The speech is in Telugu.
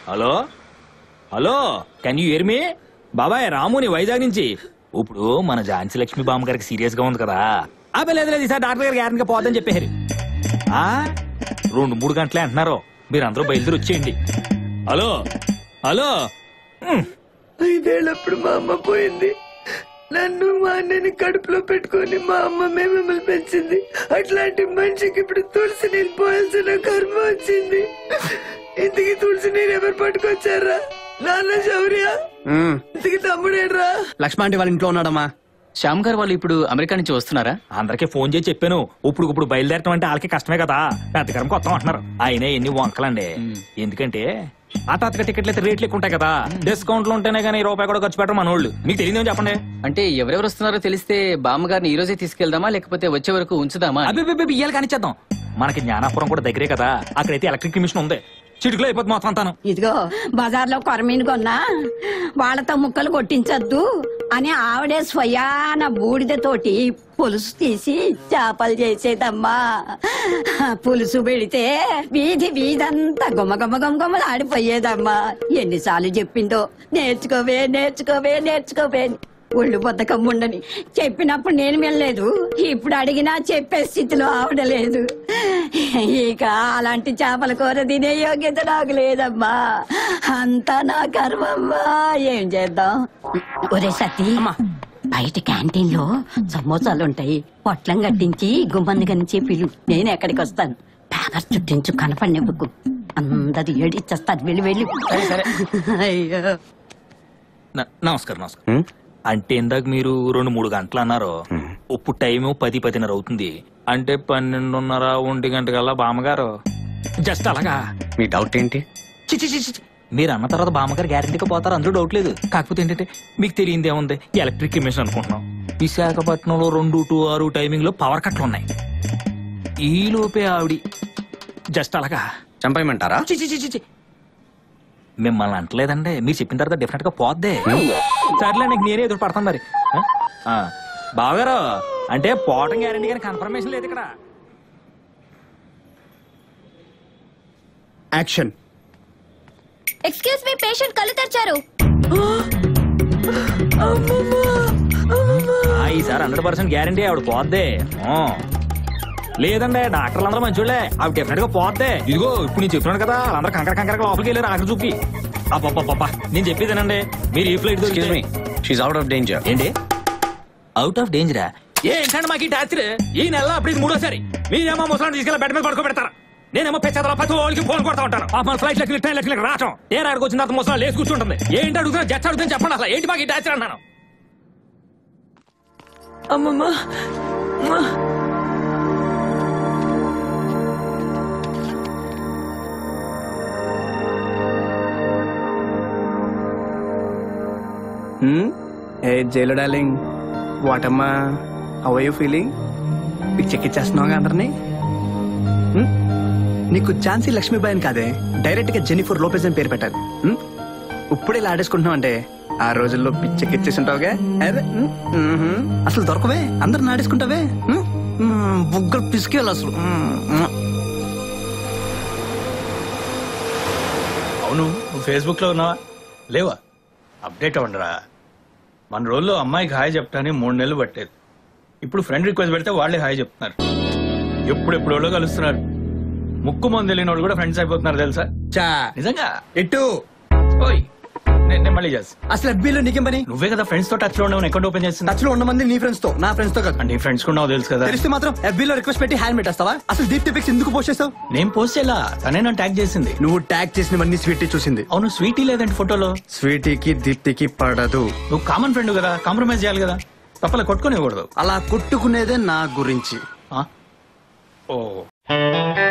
Hello hello can you hear me బాబాయ్ రాముని వైజాగ్ నుంచి ఇప్పుడు మన ఝాన్సీ లక్ష్మి బామ్మ గారికి సీరియస్ గా ఉంది కదా అబ్బే లేదు లేదు ఈసారి డాక్టర్ గారు గ్యారెంటీ పోదని చెప్పారు ఆ రెండు మూడు గంటలే అంటున్నారు మీరు అందరూ బయలుదేరి వచ్చేయండి హలో హలో ఉమ్. ఐదేళ్ళప్పుడు మా అమ్మ పోయింది నన్ను మా అన్నని కడుపులో పెట్టుకొని మా అమ్మ మిమ్మల్ని పెంచింది అట్లాంటి మనిషికి ఇప్పుడు తులసి నీళ్ళు పోయాల్సిన కర్మ వచ్చింది ఇంటికి తులసి నీరు ఎవరు పట్టుకొచ్చారా నాన్న శౌర్య ఇంటికి తమ్ముడేడ్రా లక్ష్మ అంటే వాళ్ళ ఇంట్లో ఉన్నాడమ్మా శ్యామ్ గారు వాళ్ళు ఇప్పుడు అమెరికా నుంచి వస్తున్నారా అందరికీ ఫోన్ చేసి చెప్పాను ఇప్పుడు ఇప్పుడు బయలుదేరటం అంటే వాళ్ళకి కష్టమే కదా పెద్దకరం కొత్త అంటున్నారు అయినా ఎన్ని వంకలండి ఎందుకంటే హఠాత్తుగా టికెట్లు అయితే రేట్లు ఎక్కువ ఉంటాయి కదా డిస్కౌంట్లు ఉంటేనే కానీ రూపాయి కూడా ఖర్చు పెట్టరు మన వాళ్ళు మీకు తెలియదేమో చెప్పండి అంటే ఎవరెవరు వస్తున్నారో తెలిస్తే బామ్మ గారిని ఈ రోజే తీసుకెళ్దామా లేకపోతే వచ్చే వరకు ఉంచుదామా అని. అబ్బి అబ్బి ఇయ్యాలి కానిచ్చేద్దాం మనకి జ్ఞానాపురం కూడా దగ్గరే కదా అక్కడైతే ఎలక్ట్రిక్ మిషన్ ఉంది చిటికలో అయిపోతుంది మొత్తం అంతాను ఇదిగో బజార్లో కొరమీను కొన్నా వాళ్ళతో ముక్కలు కొట్టించొద్దు అని ఆవిడే స్వయాన బూడిదతోటి పులుసు తీసి చేపలు చేసేదమ్మా పులుసు పెడితే వీధి వీధంతా గుమ్మ గుమ్మ గుమ్మ గుమ్మలు ఆడిపోయేదమ్మా ఎన్నిసార్లు చెప్పిందో నేర్చుకోవే నేర్చుకోవే నేర్చుకోవే అని. ఒళ్ళు బద్దకం ఉండని చెప్పినప్పుడు నేను వెళ్ళలేదు ఇప్పుడు అడిగినా చెప్పే స్థితిలో ఆవిడ లేదు ఇక అలాంటి చేపల కూర తినే యోగ్యత నాకు లేదమ్మా అంతా నా కర్మమ్మా ఏం చేద్దాం ఒరే సతీ బయట క్యాంటీన్ లో సమోసాలు ఉంటాయి పొట్లం కట్టించి గుమ్మంది కనించి పిలు నేను ఎక్కడికి వస్తాను పేపర్ చుట్టించు కనపడినవ్వకు అందరు ఏడిచ్చేస్తారు వెళ్ళి వెళ్ళి అయ్యో న- నమస్కారం నమస్కారం అంటే ఇందాక మీరు రెండు మూడు గంటలు అన్నారు ఇప్పుడు టైం పది పదిన్నర అవుతుంది అంటే పన్నెండున్నర ఒంటి గంటకల్లా బామ్మగారు జస్ట్ అలాగా మీ డౌట్ ఏంటి చి, చి, చి, చి, చి. మీరు అన్న తర్వాత బామ్మగారు గ్యారంటీగా పోతారు అందులో డౌట్ లేదు కాకపోతే ఏంటంటే మీకు తెలియంది ఏముంది ఎలక్ట్రిక్ మిషన్ అనుకుంటున్నాం విశాఖపట్నంలో రెండు టు ఆరు టైమింగ్ లో పవర్ కట్లు ఉన్నాయి ఈ లోపే ఆవిడి జస్ట్ అలాగా చంపేయమంటారా చి, చి, చి, చి, చి. మిమ్మల్ని అంటలేదండి మీరు చెప్పిన తర్వాత డెఫినెట్ గా పోద్దే సర్లే నీకు నేనే ఎదురు పడతాను మరి ఆ? ఆ. బావగారు అంటే పోవటం గ్యారంటీ కానీ కన్ఫర్మేషన్ లేదు ఇక్కడ యాక్షన్ ఎక్స్క్యూజ్ మీ పేషెంట్ కళ్ళు తెరిచారు ఆ, ఈసారి హండ్రెడ్ పర్సెంట్ గ్యారంటీ ఆవిడ పోద్దే ఆ. లేదండి డాక్టర్లు అందరూ మంచోళ్ళే ఆవిడ డెఫినెట్ గా పోద్దే ఇదిగో ఇప్పుడు నేను చెప్తున్నాను కదా వాళ్ళందరూ కంకర కంకర లోపలికి వెళ్ళారు ఆఖరి చూపి అబ్బబ్బబ్బబ్బా నేను చెప్పేదేనండి మీరు ఈ ఫ్లైట్ ఎక్స్క్యూజ్ మీ షీఈ్ అవుట్ ఆఫ్ డేంజర్ ఏంటి అవుట్ ఆఫ్ డేంజరా ఏంటంటే మాకు ఈ టార్చర్ ఈ నెల అప్పుడు ఇది మూడోసారి మీరేమో ముసలాన్ని తీసుకెళ్ళి బెడ్ మీద పడుకోబెడతారు నేనేమో పెచ్చదల ప్రతి వాళ్ళకి ఫోన్ కొడతా ఉంటాను పాప మన ఫ్లైట్ లెక్కలు ట్రైన్ లెక్కలు రావటం ఏ ఆడికి వచ్చిన తర్వాత ముసలా లేచి కూర్చుంటుంది ఏంటి అడుగుతున్నా జట్స్ అడుగుతుంది చెప్పండి అసలు ఏంటి మాకు ఈ టార్చర్ అన్నాను అమ్మమ్మ అమ్మా. ఏ జైలు డార్లింగ్ వాటమ్మా హౌ యూ ఫీలింగ్ పిచ్చెక్కిచ్చేస్తున్నావు అందరినీ Hmm? నీకు ఝాన్సీ లక్ష్మీబాయి అని కాదే డైరెక్ట్ గా జెనిఫర్ లోపెజ్ అని పేరు పెట్టాలి Hmm? ఇప్పుడు ఇలా ఆడేసుకుంటున్నావు అంటే ఆ రోజుల్లో పిచ్చెక్కిచ్చేసి ఉంటావుగా అరే Hmm? Mhm. అసలు దొరకవే అందరిని ఆడేసుకుంటావే Hmm? Hmm, బుగ్గలు పిసికేయాలి అసలు Hmm. అవును నువ్వు ఫేస్బుక్ లో ఉన్నావా లేవా అప్డేట్ అవ్వండిరా మన రోజుల్లో అమ్మాయికి హాయ్ చెప్తాని మూడు నెలలు పట్టేది ఇప్పుడు ఫ్రెండ్ రిక్వెస్ట్ పెడితే వాళ్ళే హాయ్ చెప్తున్నారు ఎప్పుడెప్పుడో కలుస్తున్నారు ముక్కు మంది తెలియని వాళ్ళు కూడా ఫ్రెండ్స్ అయిపోతున్నారు తెలుసా చా నిజంగా ఎట్టు ఓయ్ నేను నేను మళ్ళీ చేస్తా అసలు ఎఫ్బీలో నీకేం పని నువ్వే కదా ఫ్రెండ్స్ తో టచ్ లో ఉన్నావు అకౌంట్ ఓపెన్ చేస్తున్నా టచ్ లో ఉన్న మంది నీ ఫ్రెండ్స్ తో నా ఫ్రెండ్స్ తో కాదు అంటే ఫ్రెండ్స్ కూడా తెలుసు కదా తెలిస్తే మాత్రం FB లో రిక్వెస్ట్ పెట్టి హ్యాండ్ పెట్టేస్తావా అసలు దీప్తి పిక్స్ ఎందుకు పోస్ట్ చేస్తావు నేను పోస్ట్ చేయాలా తనే నన్ను ట్యాగ్ చేసింది నువ్వు ట్యాగ్ చేసినవన్నీ స్వీటీ చూసింది అవును స్వీటీ లేదండి ఫోటోలో స్వీటీకి దీప్తికి పడదు నువ్వు కామన్ ఫ్రెండ్ కదా కాంప్రమైజ్ చేయాలి కదా తప్పలే కొట్టుకోనివ్వకూడదు అలా కొట్టుకునేదే నా గురించి ఆ? ఓ